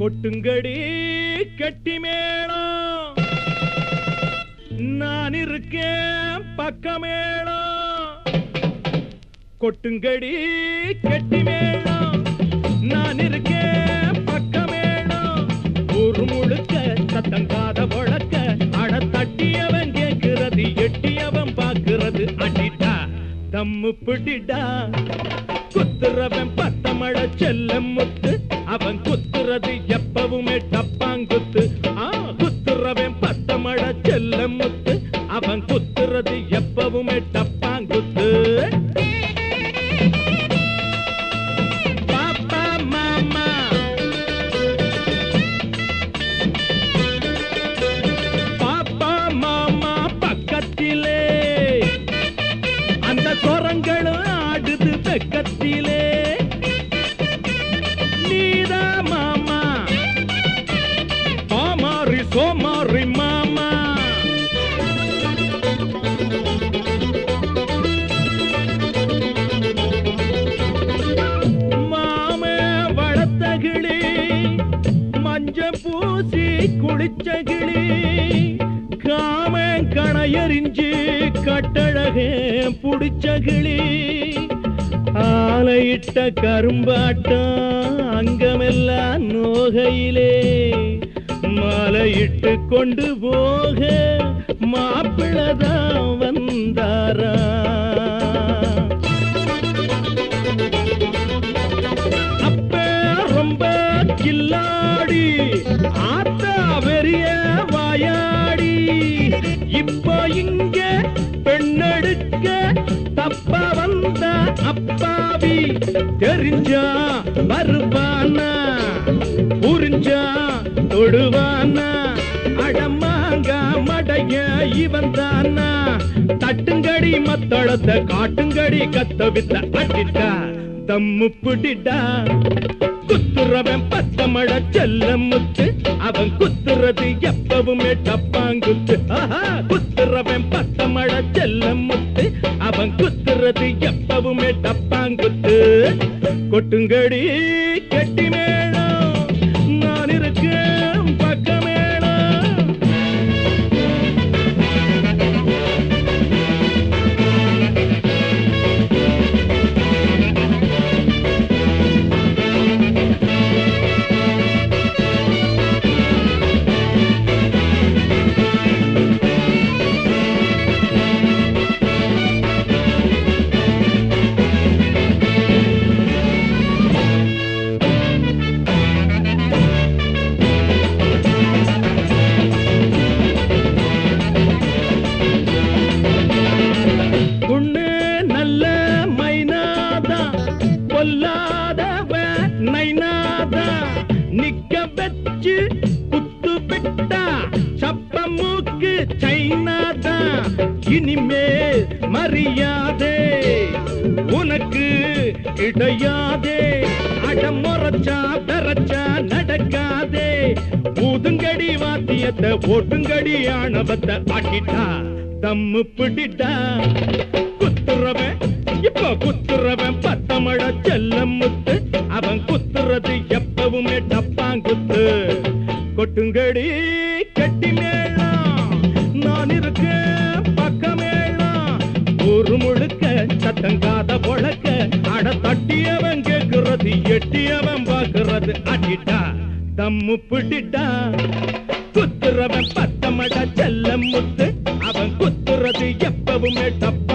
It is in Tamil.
கொட்டுங்கடி கெட்டி மேளம் நான் இருக்கேன் பக்கமேளம் கொட்டுங்கடி கெட்டி மேளம் நான் இருக்கேன் பக்கமேளம் ஒரு முழுக்க சத்தம் காத வழக்க அட தட்டியவன் கேட்கிறது எட்டியவன் பார்க்கிறது அடிடா தம்மு பிடிடா குத்துறவன் பத்தமழ செல்ல முத்து அவன் குத்துறது எப்பவுமே டப்பாங்குத்து ஆ குத்துறவன் பத்தமழ செல்ல முத்து அவன் குத்துறது எப்பவுமே டப்பாங்குத்து பாப்பா மாமா பாப்பா மாமா பக்கத்திலே அந்த குரங்களும் ஆடுது வெக்கத்திலே நீதா மாமா பாமாரி சோமாரி மாமா மாமே வளர்த்தகிளி மஞ்ச பூசி குளிச்சகிளி காமன் கணையறிஞ்சு கட்டழகே புடிச்சகிளி ஆலையிட்ட கரும்பாட்டம் அங்கமெல்லாம் நோகையிலே மாலையிட்டு கொண்டு போக மாப்பிள்ளதான் வந்தாரா அப்ப ரொம்ப கில்லாடி ஆத்தா வெறிய வாயாடி இப்போ இங்க பெண்ணெடுக்க தப்ப வந்த அப்பாவி தெரிஞ்சா வருவானா புரிஞ்சா தொடுவானா அடமாங்க மடைய இவன் தானா தட்டுங்கடி மத்தளத்தை காட்டுங்கடி கத்த வித்த அடிட்டா தம்மு பிடிடா குத்துறவன் பத்தமழ செல்ல முத்து அவன் குத்துறது எப்பவுமே டப்பாங்குத்து ஆஹா குத்துறவன் பத்தமழ செல்ல முத்து அவன் குத்துறது எப்பவுமே டப்பாங்குத்து கொட்டுங்கடி கெட்டி மேளம் நான் இருக்கேன் பக்கமேளம் பொண்ணு நல்ல மைனாதா பொல்லாதவ நைனாதா நிக்க வச்சு குத்து விட்டா சப்ப மூக்கு சைனாதா இனிமேல் மரியாதே உனக்கு கிடையாதே அடமுறைச்சா பெறச்சா நடக்காதே ஊதுங்கடி வாத்தியத்தை ஓட்டுங்கடி ஆணவத்தை ஆக்கிட்டா தம்மு பிடிட்டா குத்துறவன் இப்ப குத்துறவன் பத்தமழ செல்ல முத்து அவன் குத்துறது எப்பவுமே டப்பாங்குத்து கொட்டுங்கடி கெட்டி மேளம் நான் இருக்கேன் பக்கமேளம் ஒரு முழுக்க சத்தங்காத பொழக்க அட தட்டியவன் கேக்குறது எட்டியவன் பாக்குறது அடிட்டா தம்மு பிடிட்டா குத்துறவன் பத்தமட செல்ல முத்து அவன் குத்துறது எப்பவுமே டப்பா